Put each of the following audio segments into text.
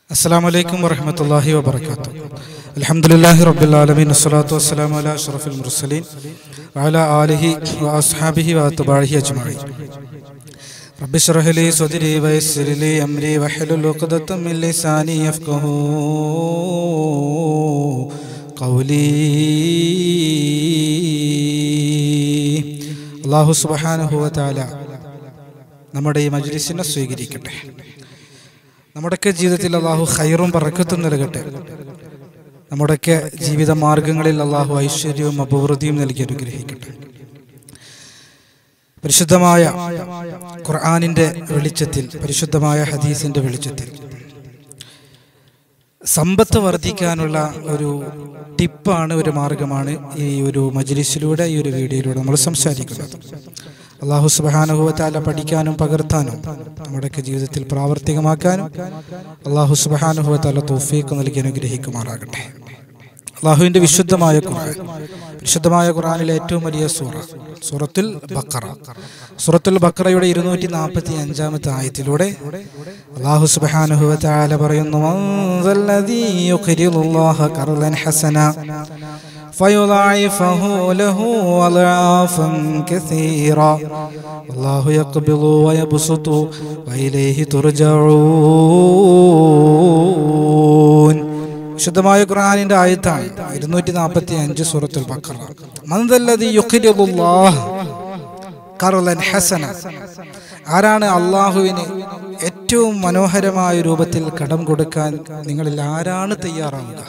السلام عليكم ورحمة الله وبركاته الحمد لله رب العالمين والصلاة والسلام على أشرف المرسلين وعلى آله وأصحابه وأتباعه أجمعين رب اشرح لي صدري ويسر لي أمري واحلل عقدة من لساني يفقه قولي അള്ളാഹു സുബഹാനുഭവത്താല നമ്മുടെ ഈ മജ്ലിസിനെ സ്വീകരിക്കട്ടെ നമ്മുടെയൊക്കെ ജീവിതത്തിൽ അള്ളാഹു ഖൈറും പറക്കത്തും നൽകട്ടെ നമ്മുടെയൊക്കെ ജീവിത മാർഗങ്ങളിൽ അള്ളാഹു ഐശ്വര്യവും അഭിവൃദ്ധിയും നൽകി അനുഗ്രഹിക്കട്ടെ പരിശുദ്ധമായ ഖുർആാനിന്റെ വെളിച്ചത്തിൽ പരിശുദ്ധമായ ഹദീസിന്റെ വെളിച്ചത്തിൽ സമ്പത്ത് വർദ്ധിക്കാനുള്ള ഒരു ടിപ്പാണ് ഒരു മാർഗമാണ് ഈ ഒരു മജ്ലിസിലൂടെ ഈ ഒരു വീഡിയോയിലൂടെ നമ്മൾ സംസാരിക്കുന്നത് അള്ളാഹു സുബാനുഭവത്താല പഠിക്കാനും പകർത്താനും നമ്മുടെയൊക്കെ ജീവിതത്തിൽ പ്രാവർത്തികമാക്കാനും അള്ളാഹു സുബാനുഭവത്താല തോഫീക്ക് നൽകി അനുഗ്രഹിക്കുമാറാകട്ടെ അള്ളാഹുവിന്റെ വിശുദ്ധമായ ഖുർആൻ വിശുദ്ധമായ ഖുർആനിലെ ഏറ്റവും വലിയ സൂറ സൂറത്തുൽ ബക്കറ സൂറത്തുൽ ബക്കറയുടെ ഇരുന്നൂറ്റി നാൽപ്പത്തി അഞ്ചാമത്തെ ആയത്തിലൂടെ അള്ളാഹു സുബ്ഹാനഹു വ തആല പറയുന്നു "മൻദല്ലദീ യുഖ്രിദുല്ലാഹ ഖർളൻ ഹസന فيضاعفه له أضعافا كثيرا والله يقبض ويبسط وإليه ترجعون വിശുദ്ധമായ ഖുർആനിന്റെ ആയത്താണ് ഇരുന്നൂറ്റി നാൽപ്പത്തി അഞ്ച് സൂറത്തുൽ ബക്കറ മന്ദല്ലദി യുഖ്രിദുല്ലാഹ് ഖർളൻ ഹസന ആരാണ് അള്ളാഹുവിന് ഏറ്റവും മനോഹരമായ രൂപത്തിൽ കടം കൊടുക്കാൻ നിങ്ങളിൽ ആരാണ് തയ്യാറാവുക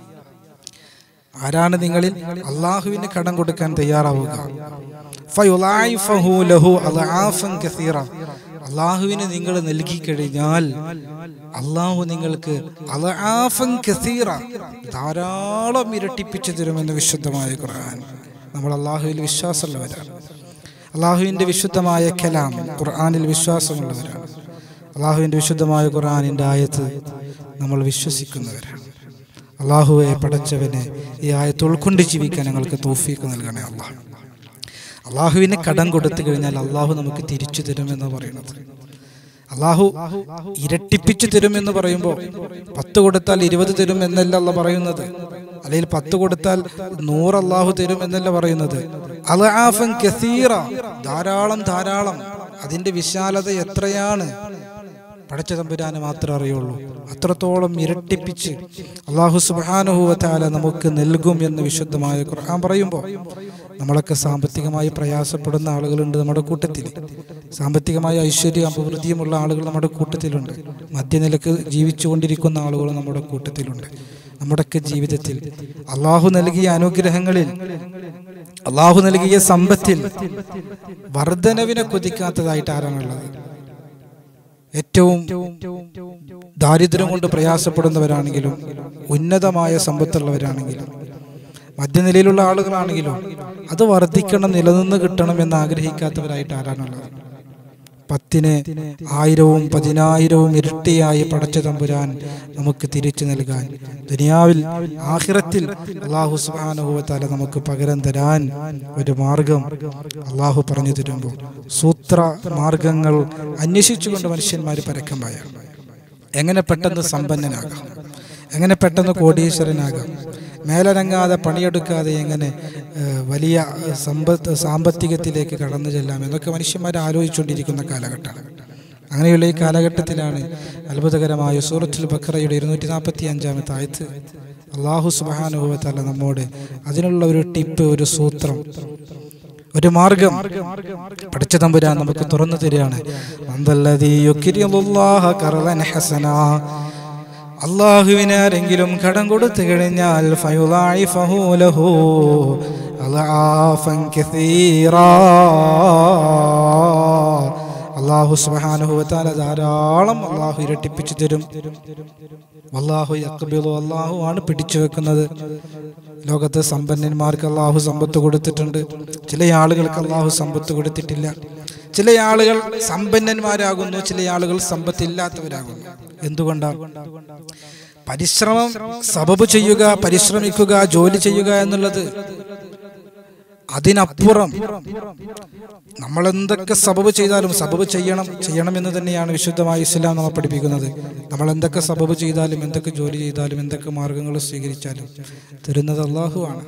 ആരാണ് നിങ്ങളിൽ അള്ളാഹുവിന് കടം കൊടുക്കാൻ തയ്യാറാവുക ഫയുളായിഫഹു ലഹു അദ്ആഫൻ കസീറ അള്ളാഹുവിന് നിങ്ങൾ നൽകി കഴിഞ്ഞാൽ അള്ളാഹു നിങ്ങൾക്ക് അദ്ആഫൻ കസീറ ധാരാളം ഇരട്ടിപ്പിച്ചു തരുമെന്ന് വിശുദ്ധമായ ഖുർആൻ നമ്മൾ അള്ളാഹുവിൽ വിശ്വാസമുള്ളവരാണ് അള്ളാഹുവിൻ്റെ വിശുദ്ധമായ കലാം ഖുർആനിൽ വിശ്വാസമുള്ളവരാണ് അള്ളാഹുവിൻ്റെ വിശുദ്ധമായ ഖുർആനിൻ്റെ ആയത്ത് നമ്മൾ വിശ്വസിക്കുന്നവരാണ് അള്ളാഹുവെ പടച്ചവനെ ഈ ആയത്ത് ഉൾക്കൊണ്ട് ജീവിക്കാൻ ഞങ്ങൾക്ക് തോഫീക്ക് നൽകണേ അള്ളാഹു അള്ളാഹുവിന് കടം കൊടുത്തു കഴിഞ്ഞാൽ അള്ളാഹു നമുക്ക് തിരിച്ചു തരുമെന്ന് പറയുന്നത് അള്ളാഹു ഇരട്ടിപ്പിച്ചു തരുമെന്ന് പറയുമ്പോൾ പത്ത് കൊടുത്താൽ ഇരുപത് തരും എന്നല്ല അല്ല പറയുന്നത് അല്ലെങ്കിൽ പത്ത് കൊടുത്താൽ നൂറ് അള്ളാഹു തരും എന്നല്ല പറയുന്നത് അൽആഫൻ കസീറ ധാരാളം ധാരാളം അതിന്റെ വിശാലത എത്രയാണ് പടച്ച തമ്പുരാന് മാത്രമേ അറിയുള്ളൂ അത്രത്തോളം ഇരട്ടിപ്പിച്ച് അള്ളാഹു സുബാനുഭവത്താല നമുക്ക് നൽകും എന്ന് വിശുദ്ധമായ ഖുർആൻ പറയുമ്പോൾ നമ്മളൊക്കെ സാമ്പത്തികമായി പ്രയാസപ്പെടുന്ന ആളുകളുണ്ട് നമ്മുടെ കൂട്ടത്തിൽ സാമ്പത്തികമായ ഐശ്വര്യ അഭിവൃദ്ധിയുമുള്ള ആളുകൾ നമ്മുടെ കൂട്ടത്തിലുണ്ട് മധ്യനിലക്ക് ജീവിച്ചുകൊണ്ടിരിക്കുന്ന ആളുകൾ നമ്മുടെ കൂട്ടത്തിലുണ്ട് നമ്മുടെയൊക്കെ ജീവിതത്തിൽ അള്ളാഹു നൽകിയ അനുഗ്രഹങ്ങളിൽ അള്ളാഹു നൽകിയ സമ്പത്തിൽ വർധനവിനെ കൊതിക്കാത്തതായിട്ട് ആരാണുള്ളത് ഏറ്റവും ദാരിദ്ര്യം കൊണ്ട് പ്രയാസപ്പെടുന്നവരാണെങ്കിലും ഉന്നതമായ സമ്പത്തുള്ളവരാണെങ്കിലും മധ്യനിലയിലുള്ള ആളുകളാണെങ്കിലും അത് വർദ്ധിക്കണം നിലനിന്ന് കിട്ടണം എന്ന് ആഗ്രഹിക്കാത്തവരായിട്ട് ആരാണുള്ളത് പത്തിന് ആയിരവും പതിനായിരവും ഇരട്ടിയായി പടച്ച തമ്പുരാൻ നമുക്ക് തിരിച്ചു നൽകാൻ ദുനിയാവിൽ ആഹിറത്തിൽ അള്ളാഹു സുബാനുഭവത്താല നമുക്ക് പകരം തരാൻ ഒരു മാർഗം അള്ളാഹു പറഞ്ഞു തരുമ്പോൾ സൂത്ര മാർഗങ്ങൾ അന്വേഷിച്ചുകൊണ്ട് മനുഷ്യന്മാർ പരക്കമായ എങ്ങനെ പെട്ടെന്ന് സമ്പന്നനാകാം എങ്ങനെ പെട്ടെന്ന് കോടീശ്വരനാകാം മേലനങ്ങാതെ പണിയെടുക്കാതെ എങ്ങനെ വലിയ സമ്പത്ത് സാമ്പത്തികത്തിലേക്ക് കടന്നു ചെല്ലാം എന്നൊക്കെ മനുഷ്യന്മാർ ആലോചിച്ചുകൊണ്ടിരിക്കുന്ന കാലഘട്ടമാണ് അങ്ങനെയുള്ള ഈ കാലഘട്ടത്തിലാണ് അത്ഭുതകരമായ സൂറത്തുൽ ബക്കറയുടെ ഇരുന്നൂറ്റി നാൽപ്പത്തി അഞ്ചാമത്തെ ആയത്ത് അള്ളാഹു സുബാനുഭവത്തല്ല നമ്മോട് അതിനുള്ള ഒരു ടിപ്പ് ഒരു സൂത്രം ഒരു മാർഗം പഠിച്ച തമ്പുരാൻ നമുക്ക് തുറന്നു തരികയാണ് അള്ളാഹുവിന് ആരെങ്കിലും കടം കൊടുത്തു കഴിഞ്ഞാൽ അള്ളാഹു സുബാനുഭവത്താല ധാരാളം അള്ളാഹു ഇരട്ടിപ്പിച്ചു തരും അള്ളാഹു യക്കബിലു അള്ളാഹു ആണ് പിടിച്ചു വെക്കുന്നത് ലോകത്ത് സമ്പന്നന്മാർക്ക് അള്ളാഹു സമ്പത്ത് കൊടുത്തിട്ടുണ്ട് ചില ആളുകൾക്ക് അള്ളാഹു സമ്പത്ത് കൊടുത്തിട്ടില്ല ചില ആളുകൾ സമ്പന്നന്മാരാകുന്നു ചില ആളുകൾ സമ്പത്തില്ലാത്തവരാകുന്നു എന്തുകൊണ്ടാണ് പരിശ്രമം സബബ് ചെയ്യുക പരിശ്രമിക്കുക ജോലി ചെയ്യുക എന്നുള്ളത് അതിനപ്പുറം നമ്മൾ എന്തൊക്കെ സബബ് ചെയ്താലും സബബ് ചെയ്യണം ചെയ്യണം എന്ന് തന്നെയാണ് വിശുദ്ധമായ ഇസ്ലാം നമ്മെ പഠിപ്പിക്കുന്നത് നമ്മൾ എന്തൊക്കെ സബബ് ചെയ്താലും എന്തൊക്കെ ജോലി ചെയ്താലും എന്തൊക്കെ മാർഗങ്ങൾ സ്വീകരിച്ചാലും തരുന്നത് അള്ളാഹു ആണ്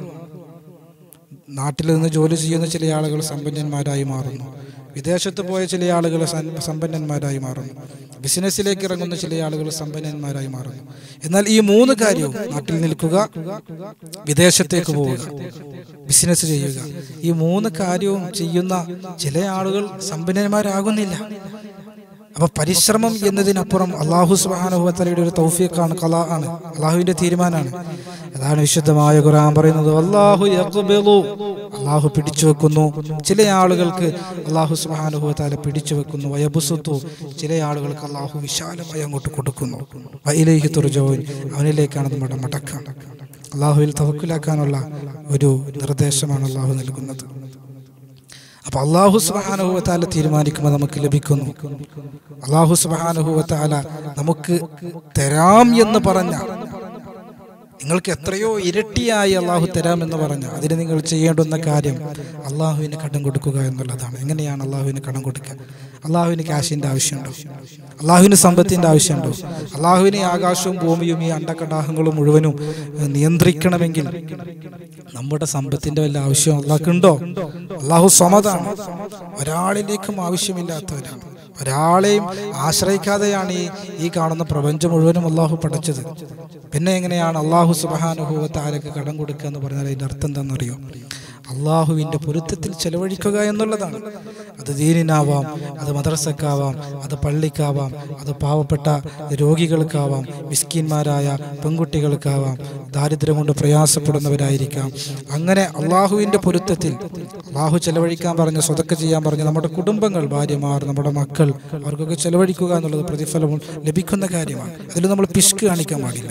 നാട്ടിൽ നിന്ന് ജോലി ചെയ്യുന്ന ചില ആളുകൾ സമ്പന്നന്മാരായി മാറുന്നു വിദേശത്ത് പോയ ചില ആളുകൾ സൻ- സമ്പന്നന്മാരായി മാറുന്നു ബിസിനസ്സിലേക്ക് ഇറങ്ങുന്ന ചില ആളുകൾ സമ്പന്നന്മാരായി മാറുന്നു എന്നാൽ ഈ മൂന്ന് കാര്യവും നാട്ടിൽ നിൽക്കുക വിദേശത്തേക്ക് പോവുക ബിസിനസ് ചെയ്യുക ഈ മൂന്ന് കാര്യവും ചെയ്യുന്ന ചില ആളുകൾ സമ്പന്നന്മാരാകുന്നില്ല അപ്പൊ പരിശ്രമം എന്നതിനപ്പുറം അള്ളാഹു സുബാനുഭവത്തലയുടെ ഒരു തൗഫീഖാണ് കല ആണ് അള്ളാഹുവിന്റെ തീരുമാനമാണ് അതാണ് വിശുദ്ധമായ ഖുർആൻ പറയുന്നത് അള്ളാഹു യഖ്ബിളു അള്ളാഹു പിടിച്ചു വെക്കുന്നു ചില ആളുകൾക്ക് അള്ളാഹു സുബാനുഭവത്താല പിടിച്ചു വെക്കുന്നു വയബുസുത്തു ചില ആളുകൾക്ക് അള്ളാഹു വിശാലമായി അങ്ങോട്ട് കൊടുക്കുന്നു വയിലേക്ക് തുറജോൻ അവനിലേക്കാണ് നമ്മുടെ മടക്കം അള്ളാഹുവിൽ തവക്കിലാക്കാനുള്ള ഒരു നിർദ്ദേശമാണ് അള്ളാഹു നൽകുന്നത് അപ്പൊ അള്ളാഹു സുബാനുഭവത്താല തീരുമാനിക്കുമ്പോൾ നമുക്ക് ലഭിക്കുന്നു അള്ളാഹു സുബാനുഭവത്താല നമുക്ക് തരാം എന്ന് പറഞ്ഞ നിങ്ങൾക്ക് എത്രയോ ഇരട്ടിയായി അള്ളാഹു തരാമെന്ന് പറഞ്ഞു അതിന് നിങ്ങൾ ചെയ്യേണ്ടുന്ന കാര്യം അള്ളാഹുവിന് കടം കൊടുക്കുക എന്നുള്ളതാണ് എങ്ങനെയാണ് അള്ളാഹുവിന് കടം കൊടുക്കുക അള്ളാഹുവിന് കാശിന്റെ ആവശ്യമുണ്ടോ അള്ളാഹുവിന് സമ്പത്തിന്റെ ആവശ്യമുണ്ടോ അള്ളാഹുവിന് ഈ ആകാശവും ഭൂമിയും ഈ അണ്ടകടാഹങ്ങളും മുഴുവനും ഏഹ്, നിയന്ത്രിക്കണമെങ്കിൽ നമ്മുടെ സമ്പത്തിന്റെ വല്ല ആവശ്യം അള്ളാഹ്ക്കുണ്ടോ അള്ളാഹു സമതാണ് ഒരാളിലേക്കും ആവശ്യമില്ലാത്തവരാണ് ഒരാളെയും ആശ്രയിക്കാതെയാണ് ഈ ഈ കാണുന്ന പ്രപഞ്ചം മുഴുവനും അള്ളാഹു പഠിച്ചത് പിന്നെ എങ്ങനെയാണ് അള്ളാഹു സുബഹാനുഭവത്തെ ആരൊക്കെ കടം കൊടുക്കുക എന്ന് പറഞ്ഞാൽ അതിന്റെ അർത്ഥം എന്താണെന്നറിയോ അള്ളാഹുവിന്റെ പൊരുത്തത്തിൽ ചെലവഴിക്കുക എന്നുള്ളതാണ് അത് ദീനിനാവാം അത് മദ്രസക്കാവാം അത് പള്ളിക്കാവാം അത് പാവപ്പെട്ട രോഗികൾക്കാവാം മിസ്കിന്മാരായ പെൺകുട്ടികൾക്കാവാം ദാരിദ്ര്യം കൊണ്ട് പ്രയാസപ്പെടുന്നവരായിരിക്കാം അങ്ങനെ അള്ളാഹുവിന്റെ പൊരുത്തത്തിൽ അള്ളാഹു ചെലവഴിക്കാൻ പറഞ്ഞ സ്വതക്ക ചെയ്യാൻ പറഞ്ഞ നമ്മുടെ കുടുംബങ്ങൾ ഭാര്യമാർ നമ്മുടെ മക്കൾ അവർക്കൊക്കെ ചെലവഴിക്കുക എന്നുള്ളത് പ്രതിഫലം ലഭിക്കുന്ന കാര്യമാണ് അതിൽ നമ്മൾ പിശുക്ക് കാണിക്കാൻ പാടില്ല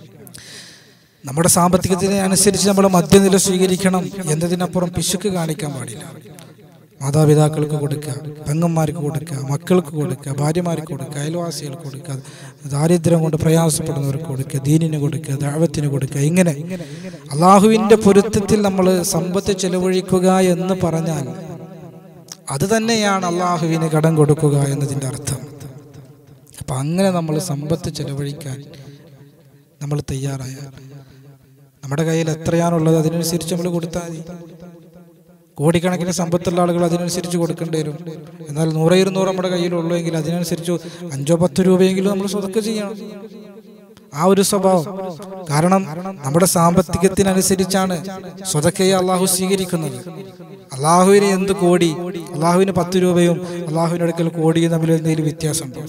നമ്മുടെ സാമ്പത്തികത്തിനെ അനുസരിച്ച് നമ്മൾ മധ്യനില സ്വീകരിക്കണം എന്നതിനപ്പുറം പിശുക്ക് കാണിക്കാൻ പാടില്ല മാതാപിതാക്കൾക്ക് കൊടുക്കുക പെങ്ങന്മാർക്ക് കൊടുക്കുക മക്കൾക്ക് കൊടുക്കുക ഭാര്യമാർക്ക് കൊടുക്കുക അയൽവാസികൾക്ക് കൊടുക്കുക ദാരിദ്ര്യം കൊണ്ട് പ്രയാസപ്പെടുന്നവർക്ക് കൊടുക്കുക ദീനിന് കൊടുക്കുക ദാവത്തിന് കൊടുക്കുക ഇങ്ങനെ അള്ളാഹുവിൻ്റെ പൊരുത്തത്തിൽ നമ്മൾ സമ്പത്ത് ചെലവഴിക്കുക എന്ന് പറഞ്ഞാൽ അത് തന്നെയാണ് അള്ളാഹുവിന് കടം കൊടുക്കുക എന്നതിൻ്റെ അർത്ഥം അപ്പം അങ്ങനെ നമ്മൾ സമ്പത്ത് ചെലവഴിക്കാൻ നമ്മൾ തയ്യാറായാൽ നമ്മുടെ കയ്യിൽ എത്രയാണുള്ളത് അതിനനുസരിച്ച് നമ്മൾ കൊടുത്താൽ മതി കോടിക്കണക്കിന് സമ്പത്തുള്ള ആളുകൾ അതിനനുസരിച്ച് കൊടുക്കേണ്ടി വരും എന്നാൽ നൂറ് ഇരുന്നൂറ് നമ്മുടെ കയ്യിലുള്ളൂ എങ്കിൽ അതിനനുസരിച്ച് അഞ്ചോ പത്തോ രൂപയെങ്കിലും നമ്മൾ സ്വതക്ക ചെയ്യണം ആ ഒരു സ്വഭാവം കാരണം നമ്മുടെ സാമ്പത്തികത്തിനനുസരിച്ചാണ് സ്വതക്കയെ അള്ളാഹു സ്വീകരിക്കുന്നത് അള്ളാഹുവിന് എന്ത് കോടി അള്ളാഹുവിന് പത്ത് രൂപയും അള്ളാഹുവിന് അടുക്കൽ കോടിയും തമ്മിൽ എന്തെങ്കിലും വ്യത്യാസമുണ്ടോ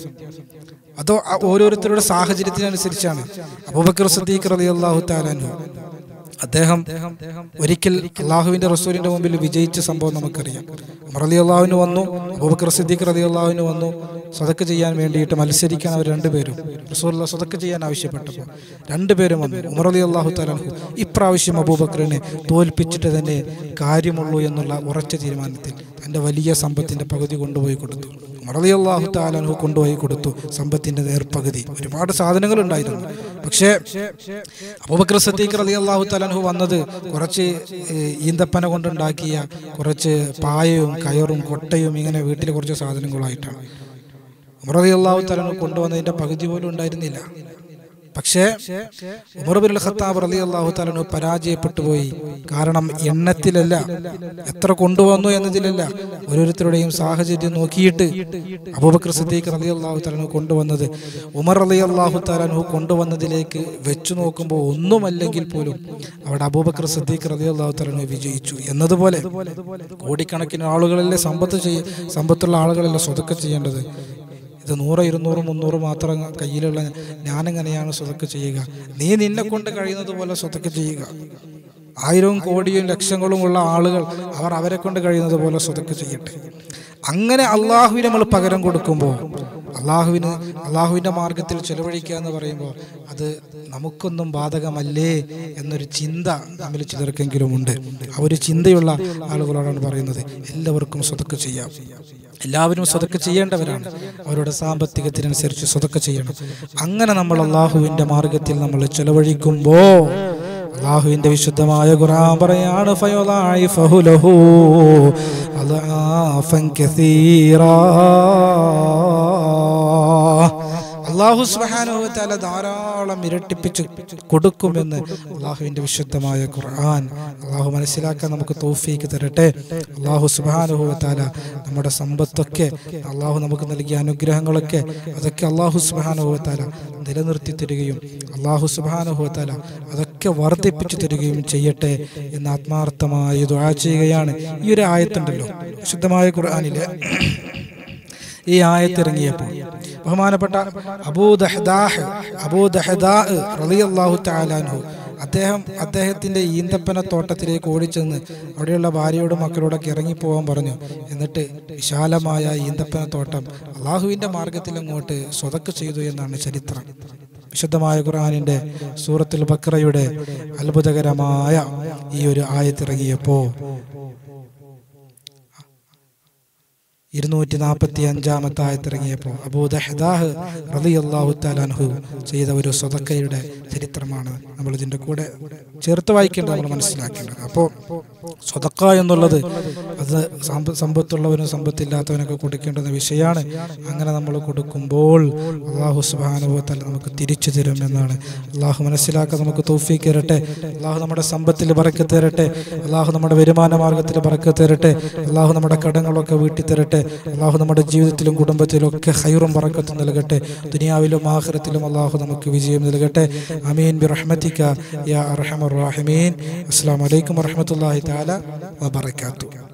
അതോ ആ ഓരോരുത്തരുടെ സാഹചര്യത്തിനനുസരിച്ചാണ് അബൂബക്കർ സദ്ദീഖ് റലി അള്ളാഹു താലാനു അദ്ദേഹം ഒരിക്കൽ അള്ളാഹുവിന്റെ റസൂലിന്റെ മുമ്പിൽ വിജയിച്ച സംഭവം നമുക്കറിയാം ഉമർ അലി അള്ളാഹുവിന് വന്നു അബൂബക്കർ സിദ്ദീഖ് റലി അള്ളാഹുവിന് വന്നു സ്വതക്ക് ചെയ്യാൻ വേണ്ടിയിട്ട് മത്സരിക്കാൻ അവർ രണ്ടുപേരും റസൂൽ സ്വതക്ക് ചെയ്യാൻ ആവശ്യപ്പെട്ടപ്പോൾ രണ്ടുപേരും വന്നു ഉമർ അലി അള്ളാഹു താലാഹു ഇപ്രാവശ്യം അബൂബക്കറിനെ തോൽപ്പിച്ചിട്ട് തന്നെ കാര്യമുള്ളൂ എന്നുള്ള ഉറച്ച തീരുമാനത്തിൽ തന്റെ വലിയ സമ്പത്തിന്റെ പകുതി കൊണ്ടുപോയി കൊടുത്തു ഉമറലി അള്ളാഹു താലാനു കൊണ്ടുപോയി കൊടുത്തു സമ്പത്തിന്റെ നേർപ്പകുതി ഒരുപാട് സാധനങ്ങൾ ഉണ്ടായിരുന്നു പക്ഷേ അബൂബക്കർ സദ്ദീഖ് റലി അള്ളാഹു താലാനു വന്നത് കുറച്ച് ഏഹ്, ഈന്തപ്പന കൊണ്ടുണ്ടാക്കിയ കുറച്ച് പായയും കയറും കൊട്ടയും ഇങ്ങനെ വീട്ടിലെ കുറച്ച് സാധനങ്ങളായിട്ടാണ് ഉമറലി അള്ളാഹു താലാനു കൊണ്ടുവന്നതിന്റെ പകുതി പോലും ഉണ്ടായിരുന്നില്ല പക്ഷേ ഉമർ ബിൻ ഖത്താബ് റലി അള്ളാഹു താലു പരാജയപ്പെട്ടു പോയി കാരണം എണ്ണത്തിലല്ല എത്ര കൊണ്ടുവന്നു എന്നതിലല്ല ഓരോരുത്തരുടെയും സാഹചര്യം നോക്കിയിട്ട് അബൂബക്കർ സിദ്ദീഖ് റലി അള്ളാഹു താലു കൊണ്ടുവന്നത് ഉമർ റലി അള്ളാഹു താലു കൊണ്ടുവന്നതിലേക്ക് വെച്ചു നോക്കുമ്പോൾ ഒന്നുമല്ലെങ്കിൽ പോലും അവിടെ അബൂബക്കർ സിദ്ദീഖ് റലി അള്ളാഹു താലു വിജയിച്ചു എന്നതുപോലെ കോടിക്കണക്കിന് ആളുകളല്ലേ സമ്പത്ത് ചെയ്യ സമ്പത്തുള്ള ആളുകളല്ലേ സ്വതക്ക ചെയ്യേണ്ടത് ഇത് നൂറ് ഇരുന്നൂറ് മുന്നൂറ് മാത്രം കയ്യിലുള്ള ഞാനെങ്ങനെയാണ് സ്വതക്ക് ചെയ്യുക നീ നിന്നെ കൊണ്ട് കഴിയുന്നത് പോലെ സ്വതക്ക് ചെയ്യുക ആയിരവും കോടിയും ലക്ഷങ്ങളും ഉള്ള ആളുകൾ അവർ അവരെ കൊണ്ട് കഴിയുന്നത് പോലെ സ്വതക്ക് ചെയ്യട്ടെ അങ്ങനെ അള്ളാഹുവിന് നമ്മൾ പകരം കൊടുക്കുമ്പോൾ അള്ളാഹുവിന് അള്ളാഹുവിൻ്റെ മാർഗത്തിൽ ചെലവഴിക്കുക എന്ന് പറയുമ്പോൾ അത് നമുക്കൊന്നും ബാധകമല്ലേ എന്നൊരു ചിന്ത നമ്മിൽ ചിലർക്കെങ്കിലും ഉണ്ട് ആ ഒരു ചിന്തയുള്ള ആളുകളോടാണ് പറയുന്നത് എല്ലാവർക്കും സ്വതക്ക് ചെയ്യാം എല്ലാവരും സ്വതക്ക ചെയ്യേണ്ടവരാണ് അവരുടെ സാമ്പത്തികത്തിനനുസരിച്ച് സ്വതക്ക ചെയ്യണം അങ്ങനെ നമ്മൾ അള്ളാഹുവിന്റെ മാർഗത്തിൽ നമ്മൾ ചെലവഴിക്കുമ്പോ അള്ളാഹുവിന്റെ വിശുദ്ധമായ ഖുർആൻ പറയാണ് ഫയുളായിഫഹു ലഹു അദ്ആഫൻ കസീറാ അള്ളാഹു സുബാനുഭവത്താല ധാരാളം ഇരട്ടിപ്പിച്ച് കൊടുക്കുമെന്ന് അള്ളാഹുവിന്റെ വിശുദ്ധമായ ഖുർആൻ അള്ളാഹു മനസ്സിലാക്കാൻ നമുക്ക് തോഫീക്ക് തരട്ടെ അള്ളാഹു സുബാനുഭവത്താല നമ്മുടെ സമ്പത്തൊക്കെ അള്ളാഹു നമുക്ക് നൽകിയ അനുഗ്രഹങ്ങളൊക്കെ അതൊക്കെ അള്ളാഹു സുബാനുഭവത്താല നിലനിർത്തി തരികയും അള്ളാഹു സുബാനുഭവത്താല അതൊക്കെ വർദ്ധിപ്പിച്ചു തരികയും ചെയ്യട്ടെ എന്ന് ആത്മാർത്ഥമായി ദുആ ചെയ്യുകയാണ് ഈ ഒരു ആയത്തുണ്ടല്ലോ വിശുദ്ധമായ ഖുർആനിലെ ഈ ആയത്തിറങ്ങിയപ്പോൾ ബഹുമാനപ്പെട്ട അബൂദഹദാഹ് അബൂദഹദാഹ് റളിയല്ലാഹു തആലാൻഹു അദ്ദേഹം അദ്ദേഹത്തിന്റെ ഈന്തപ്പന തോട്ടത്തിലേക്ക് ഓടിച്ചെന്ന് അവിടെയുള്ള ഭാര്യയോടും മക്കളോടൊക്കെ ഇറങ്ങിപ്പോകാൻ പറഞ്ഞു എന്നിട്ട് വിശാലമായ ഈന്തപ്പന തോട്ടം അള്ളാഹുവിന്റെ മാർഗത്തിൽ അങ്ങോട്ട് സ്വതക്ക് ചെയ്തു എന്നാണ് ചരിത്രം വിശുദ്ധമായ ഖുർആനിന്റെ സൂറത്തുൽ ബക്രയുടെ അത്ഭുതകരമായ ഈ ഒരു ആയത്തിറങ്ങിയപ്പോ ഇരുന്നൂറ്റി നാൽപ്പത്തി അഞ്ചാമത്തെ ആയത്തിറങ്ങിയപ്പോൾ അബൂദഹദാഹ് റളിയല്ലാഹു തആലാൻഹു ചെയ്ത ഒരു സ്വതക്കയുടെ ചരിത്രമാണ് നമ്മൾ ഇതിന്റെ കൂടെ ചേർത്ത് വായിക്കേണ്ടത് നമ്മൾ മനസ്സിലാക്കേണ്ടത് അപ്പോൾ സ്വതക്ക എന്നുള്ളത് അത് സമ്പ- സമ്പത്തുള്ളവനും സമ്പത്തില്ലാത്തവനൊക്കെ കൊടുക്കേണ്ടുന്ന വിഷയമാണ് അങ്ങനെ നമ്മൾ കൊടുക്കുമ്പോൾ അള്ളാഹു സുബാനുഭവത്താൽ നമുക്ക് തിരിച്ചു തരും എന്നാണ് അള്ളാഹു മനസ്സിലാക്കാൻ നമുക്ക് തൗഫീക്ക് തരട്ടെ അള്ളാഹു നമ്മുടെ സമ്പത്തിൽ പറക്കി തരട്ടെ അള്ളാഹു നമ്മുടെ വരുമാന മാർഗത്തിൽ പറക്കി തരട്ടെ അള്ളാഹു നമ്മുടെ കടങ്ങളൊക്കെ വീട്ടി തരട്ടെ അള്ളാഹു നമ്മുടെ ജീവിതത്തിലും കുടുംബത്തിലും ഒക്കെ ഹൈറും പറക്കത്തും നൽകട്ടെ ദുനിയാവിലും ആഖിറത്തിലും അള്ളാഹു നമുക്ക് വിജയം നൽകട്ടെ അമീൻ ബി റഹ്മത്തിക്ക യാ അർഹമർ റാഹിമീൻ അസ്സാം വലൈക്കും വറഹമത്തല്ലാഹി തആല വബറകാതുഹു